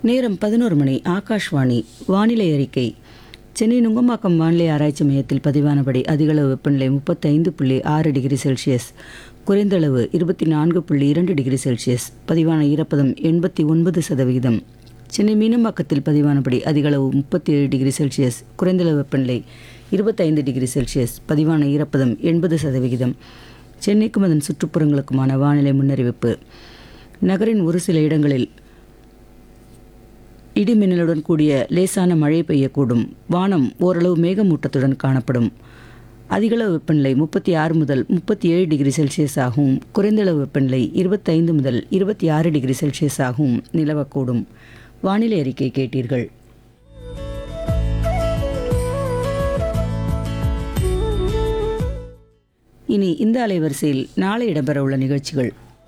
நேரம் பதினோரு மணி ஆகாஷ்வாணி வானிலை அறிக்கை சென்னை நுங்கம்பாக்கம் வானிலை ஆராய்ச்சி மையத்தில் பதிவானபடி அதிகளவு வெப்பநிலை முப்பத்தைந்து புள்ளி ஆறு டிகிரி செல்சியஸ் குறைந்தளவு இருபத்தி நான்கு புள்ளி இரண்டு டிகிரி செல்சியஸ் பதிவான ஈரப்பதம் எண்பத்தி ஒன்பது சதவிகிதம் சென்னை மீனம்பாக்கத்தில் பதிவானபடி அதிகளவு முப்பத்தி ஏழு டிகிரி செல்சியஸ் குறைந்தளவு வெப்பநிலை இருபத்தைந்து டிகிரி செல்சியஸ் பதிவான ஈரப்பதம் எண்பது சதவிகிதம் சென்னைக்கும் அதன் சுற்றுப்புறங்களுக்குமான வானிலை முன்னறிவிப்பு நகரின் ஒரு சில இடங்களில் இடிமின்னலுடன் கூடிய லேசான மழை பெய்யக்கூடும் வானம் ஓரளவு மேகமூட்டத்துடன் காணப்படும் அதிகளவு வெப்பநிலை முப்பத்தி ஆறு முதல் முப்பத்தி ஏழு டிகிரி செல்சியஸ் ஆகவும் குறைந்தளவு வெப்பநிலை இருபத்தைந்து முதல் இருபத்தி ஆறு டிகிரி செல்சியஸ் ஆகவும் நிலவக்கூடும் வானிலை அறிக்கை கேட்டீர்கள் இனி இந்த அலைவரிசையில் நாளை இடம்பெறவுள்ள நிகழ்ச்சிகள்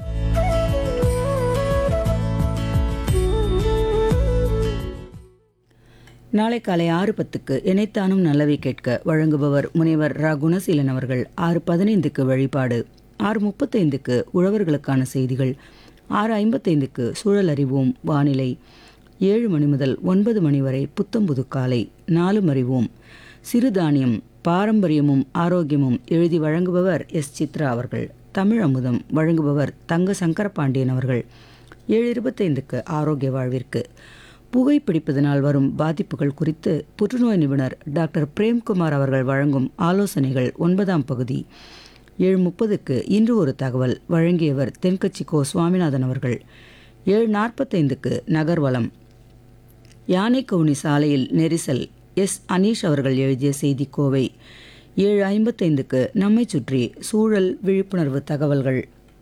நாளை காலை ஆறு பத்துக்கு இணைத்தானும் நல்லவை கேட்க வழங்குபவர் முனைவர் ரா குணசீலன் அவர்கள் ஆறு பதினைந்துக்கு வழிபாடு ஆறு முப்பத்தைந்துக்கு உழவர்களுக்கான செய்திகள் ஆறு ஐம்பத்தைந்துக்கு சூழல் அறிவோம் வானிலை ஏழு மணி முதல் ஒன்பது மணி வரை புத்தம்புது காலை நாலும் அறிவோம் சிறுதானியம் பாரம்பரியமும் ஆரோக்கியமும் எழுதி வழங்குபவர் எஸ் சித்ரா அவர்கள் தமிழ் அமுதம் வழங்குபவர் தங்க சங்கரபாண்டியன் அவர்கள் ஏழு இருபத்தைந்துக்கு ஆரோக்கிய வாழ்விற்கு புகைப்பிடிப்பதனால் வரும் பாதிப்புகள் குறித்து புற்றுநோய் நிபுணர் டாக்டர் பிரேம்குமார் அவர்கள் வழங்கும் ஆலோசனைகள் ஒன்பதாம் பகுதி ஏழு முப்பதுக்கு இன்று ஒரு தகவல் வழங்கியவர் தென்கட்சி கோ சுவாமிநாதன் அவர்கள் ஏழு நாற்பத்தைந்துக்கு நகர்வலம் யானை கவுனி சாலையில் நெரிசல் எஸ் அனீஷ் அவர்கள் எழுதிய செய்தி கோவை ஏழு ஐம்பத்தைந்துக்கு நம்மை சுற்றி சூழல் விழிப்புணர்வு தகவல்கள்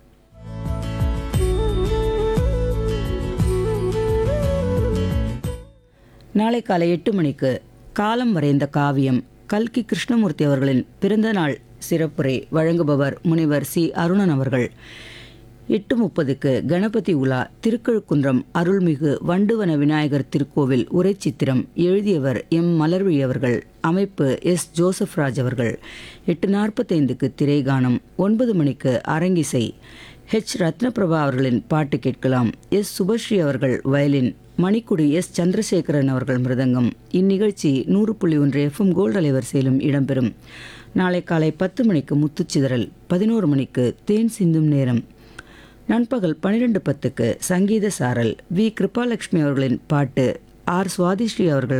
நாளை காலை எட்டு மணிக்கு காலம் வரைந்த காவியம் கல்கி கிருஷ்ணமூர்த்தி அவர்களின் பிறந்த நாள் சிறப்புரை வழங்குபவர் முனைவர் சி அருணன் அவர்கள் எட்டு முப்பதுக்கு கணபதி உலா திருக்கழுக்குன்றம் அருள்மிகு வண்டுவன விநாயகர் திருக்கோவில் உரைச்சித்திரம் எழுதியவர் எம் மலர்விழி அவர்கள் அமைப்பு எஸ் ஜோசப் ராஜ் அவர்கள் எட்டு நாற்பத்தைந்துக்கு திரைகானம் ஒன்பது மணிக்கு அரங்கிசை ஹெச் ரத்னபிரபா அவர்களின் பாட்டு கேட்கலாம் எஸ் சுபஸ்ரீ அவர்கள் வயலின் மணிக்குடி எஸ் சந்திரசேகரன் அவர்கள் மிருதங்கம் இந்நிகழ்ச்சி நூறு புள்ளி ஒன்று எஃப்எம் கோல்டு அலைவரிசையிலும் இடம்பெறும் நாளை காலை பத்து மணிக்கு முத்துச்சிதறல் பதினோரு மணிக்கு தேன் சிந்தும் நேரம் நண்பகல் பன்னிரெண்டு பத்துக்கு சங்கீத சாரல் வி கிருபாலட்சுமி அவர்களின் பாட்டு ஆர் சுவாதிஸ்ரீ அவர்கள்